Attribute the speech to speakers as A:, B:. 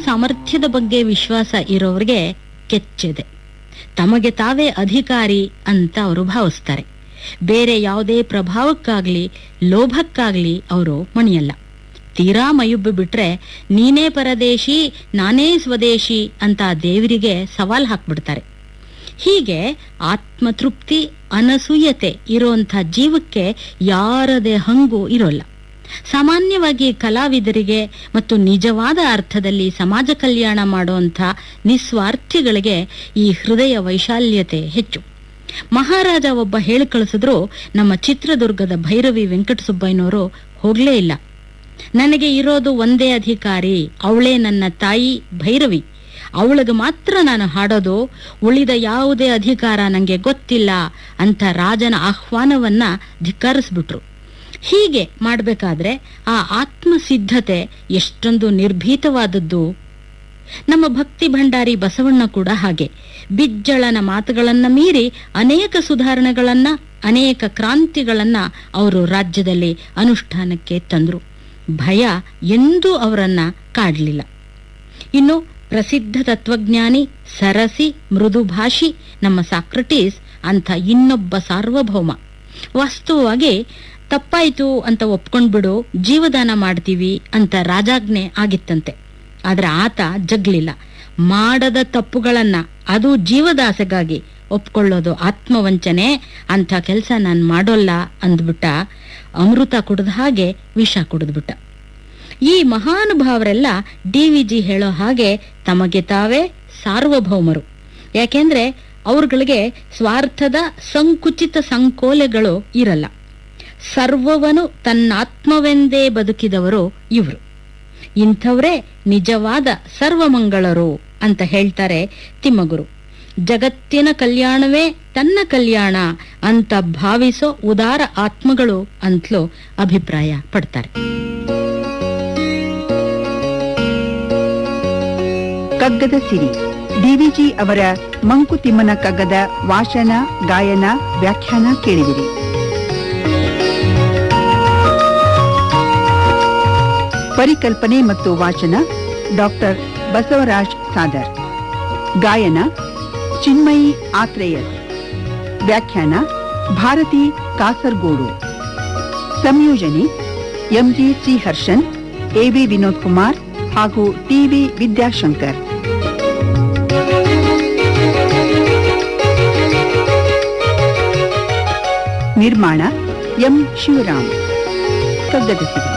A: ಸಾಮರ್ಥ್ಯದ ಬಗ್ಗೆ ವಿಶ್ವಾಸ ಇರೋರಿಗೆ ಕೆಚ್ಚೆದೆ ತಮಗೆ ತಾವೇ ಅಧಿಕಾರಿ ಅಂತ ಅವರು ಭಾವಿಸ್ತಾರೆ ಬೇರೆ ಯಾವುದೇ ಪ್ರಭಾವಕ್ಕಾಗ್ಲಿ ಲೋಭಕ್ಕಾಗ್ಲಿ ಅವರು ಮಣಿಯಲ್ಲ ತೀರಾ ಮಯುಬ್ಬು ಬಿಟ್ರೆ ನೀನೇ ಪರದೇಶಿ ನಾನೇ ಸ್ವದೇಶಿ ಅಂತ ದೇವರಿಗೆ ಸವಾಲ್ ಹಾಕ್ಬಿಡ್ತಾರೆ ಹೀಗೆ ಆತ್ಮತೃಪ್ತಿ ಅನಸೂಯತೆ ಇರುವಂಥ ಜೀವಕ್ಕೆ ಯಾರದೇ ಹಂಗು ಇರೋಲ್ಲ ಸಾಮಾನ್ಯವಾಗಿ ಕಲಾವಿದರಿಗೆ ಮತ್ತು ನಿಜವಾದ ಅರ್ಥದಲ್ಲಿ ಸಮಾಜ ಕಲ್ಯಾಣ ಮಾಡುವಂಥ ನಿಸ್ವಾರ್ಥಿಗಳಿಗೆ ಈ ಹೃದಯ ವೈಶಾಲ್ಯತೆ ಹೆಚ್ಚು ಮಹಾರಾಜ ಒಬ್ಬ ಹೇಳಿ ಕಳಿಸಿದ್ರು ನಮ್ಮ ಚಿತ್ರದುರ್ಗದ ಭೈರವಿ ವೆಂಕಟಸುಬ್ಬಯ್ಯನವರು ಹೋಗ್ಲೇ ಇಲ್ಲ ನನಗೆ ಇರೋದು ಒಂದೇ ಅಧಿಕಾರಿ ಅವಳೇ ನನ್ನ ತಾಯಿ ಭೈರವಿ ಅವಳಿಗೆ ಮಾತ್ರ ನಾನು ಹಾಡೋದು ಉಳಿದ ಯಾವುದೇ ಅಧಿಕಾರ ನನಗೆ ಗೊತ್ತಿಲ್ಲ ಅಂತ ರಾಜನ ಆಹ್ವಾನವನ್ನ ಧಿಕ್ಕರಿಸ್ಬಿಟ್ರು ಹೀಗೆ ಮಾಡಬೇಕಾದ್ರೆ ಆ ಆತ್ಮಸಿದ್ಧತೆ ಎಷ್ಟೊಂದು ನಿರ್ಭೀತವಾದದ್ದು ನಮ್ಮ ಭಕ್ತಿ ಭಂಡಾರಿ ಬಸವಣ್ಣ ಕೂಡ ಹಾಗೆ ಬಿಜ್ಜಳನ ಮಾತುಗಳನ್ನ ಮೀರಿ ಅನೇಕ ಸುಧಾರಣೆಗಳನ್ನ ಅನೇಕ ಕ್ರಾಂತಿಗಳನ್ನ ಅವರು ರಾಜ್ಯದಲ್ಲಿ ಅನುಷ್ಠಾನಕ್ಕೆ ತಂದ್ರು ಭಯ ಎಂದೂ ಅವರನ್ನ ಕಾಡಲಿಲ್ಲ ಇನ್ನು ಪ್ರಸಿದ್ಧ ತತ್ವಜ್ಞಾನಿ ಸರಸಿ ಮೃದುಭಾಷಿ ನಮ್ಮ ಸಾಕ್ರಟೀಸ್ ಅಂತ ಇನ್ನೊಬ್ಬ ಸಾರ್ವಭೌಮ ವಾಸ್ತವವಾಗಿ ತಪ್ಪಾಯ್ತು ಅಂತ ಒಪ್ಕೊಂಡ್ಬಿಡು ಜೀವದಾನ ಮಾಡ್ತೀವಿ ಅಂತ ರಾಜಾಜ್ಞೆ ಆಗಿತ್ತಂತೆ ಆದ್ರೆ ಆತ ಜಗ್ಲಿಲ್ಲ ಮಾಡದ ತಪ್ಪುಗಳನ್ನ ಅದು ಜೀವದಾಸೆಗಾಗಿ ಒಪ್ಕೊಳ್ಳೋದು ಆತ್ಮವಂಚನೆ ಅಂಥ ಕೆಲಸ ನಾನು ಮಾಡೋಲ್ಲ ಅಂದ್ಬಿಟ್ಟ ಅಮೃತ ಕುಡಿದ ಹಾಗೆ ವಿಷ ಕುಡಿದ್ಬಿಟ್ಟ ಈ ಮಹಾನುಭಾವರೆಲ್ಲ ಡಿ ವಿ ಜಿ ಹೇಳೋ ಹಾಗೆ ತಮಗೆ ತಾವೇ ಸಾರ್ವಭೌಮರು ಯಾಕೆಂದ್ರೆ ಅವ್ರಗಳಿಗೆ ಸ್ವಾರ್ಥದ ಸಂಕುಚಿತ ಸಂಕೋಲೆಗಳು ಇರಲ್ಲ ಸರ್ವವನು ತನ್ನಾತ್ಮವೆಂದೇ ಬದುಕಿದವರು ಇವರು ಇಂಥವರೇ ನಿಜವಾದ ಸರ್ವಮಂಗಳರು ಅಂತ ಹೇಳ್ತಾರೆ ತಿಮ್ಮಗುರು ಜಗತ್ತಿನ ಕಲ್ಯಾಣವೇ ತನ್ನ ಕಲ್ಯಾಣ ಅಂತ ಭಾವಿಸೋ ಉದಾರ ಆತ್ಮಗಳು ಅಂತಲೂ ಅಭಿಪ್ರಾಯ ಪಡ್ತಾರೆ
B: ಕಗ್ಗದ ಸಿರಿ ಡಿವಿಜಿ ಅವರ ಮಂಕುತಿಮ್ಮನ ಕಗ್ಗದ ವಾಚನ ಗಾಯನ ವ್ಯಾಖ್ಯಾನ ಕೇಳಿದಿರಿ ಪರಿಕಲ್ಪನೆ ಮತ್ತು ವಾಚನ ಡಾಕ್ಟರ್ ಬಸವರಾಜ್ ಸಾದರ್ ಗಾಯನ ಚಿನ್ಮಯಿ ಆತ್ರೇಯರ್ ವ್ಯಾಖ್ಯಾನ ಭಾರತಿ ಕಾಸರ್ಗೋಡು ಸಂಯೋಜನೆ M G C Harshan A V Vinod Kumar ಹಾಗೂ ಟಿವಿ ವಿದ್ಯಾಶಂಕರ್ ನಿರ್ಮಾಣ ಎಂ ಶಿವರಾಮ್ ಕಗ್ಗದ ಸಿರಿ